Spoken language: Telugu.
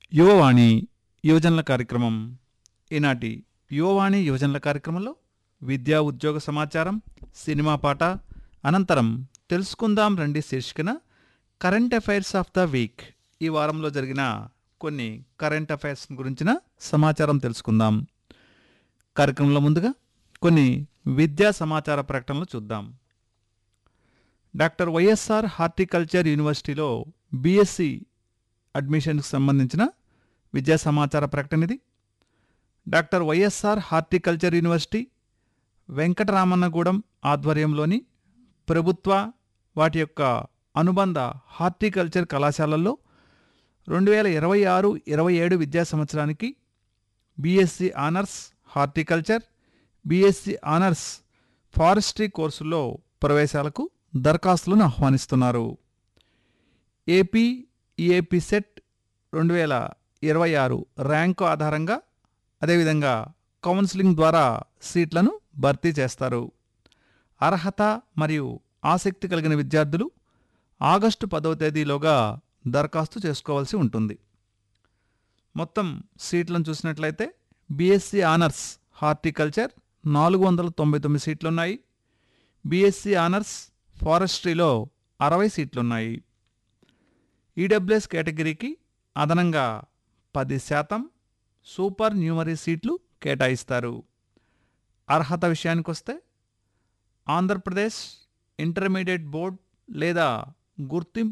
యువవాణి యువజనుల కార్యక్రమం ఈనాటి యువవాణి యువజనుల కార్యక్రమంలో విద్యా ఉద్యోగ సమాచారం సినిమా పాట అనంతరం తెలుసుకుందాం రండి శీర్షికన current affairs of the week ఈ వారంలో జరిగిన కొన్ని కరెంట్ అఫైర్స్ గురించిన సమాచారం తెలుసుకుందాం కార్యక్రమంలో ముందుగా కొన్ని విద్యా సమాచార ప్రకటనలు చూద్దాం డాక్టర్ వైఎస్ఆర్ హార్టికల్చర్ యూనివర్సిటీలో బీఎస్సీ అడ్మిషన్కి సంబంధించిన విద్యా సమాచార ప్రకటన ఇది doctor YSR horticulture university Venkataramannagudem ఆధ్వర్యంలోని ప్రభుత్వ వాటి యొక్క అనుబంధ హార్టికల్చర్ కళాశాలల్లో రెండు వేల ఇరవై ఆరు ఇరవై ఏడు విద్యా సంవత్సరానికి BSc honours horticulture BSc honours forestry కోర్సుల్లో ప్రవేశాలకు దరఖాస్తులను ఆహ్వానిస్తున్నారు ఏపీ ఈఏపీ సెట్ రెండు వేల ఇరవై ఆరు ర్యాంకు ఆధారంగా అదేవిధంగా కౌన్సిలింగ్ ద్వారా సీట్లను భర్తీ చేస్తారు అర్హత మరియు ఆసక్తి కలిగిన విద్యార్థులు ఆగస్టు పదవ తేదీలోగా దరఖాస్తు చేసుకోవాల్సి ఉంటుంది మొత్తం సీట్లను చూసినట్లయితే బీఎస్సీ ఆనర్స్ హార్టికల్చర్ నాలుగు వందల తొంభై తొమ్మిది సీట్లున్నాయి బీఎస్సీ ఆనర్స్ ఫారెస్ట్రీలో అరవై సీట్లున్నాయి ఈడబ్ల్యూఎస్ కేటగిరీకి అదనంగా పది శాతం సూపర్ న్యూమరీ సీట్లు కేటాయిస్తారు అర్హత విషయానికొస్తే ఆంధ్రప్రదేశ్ ఇంటర్మీడియట్ బోర్డ్ లేదా గుర్తింపు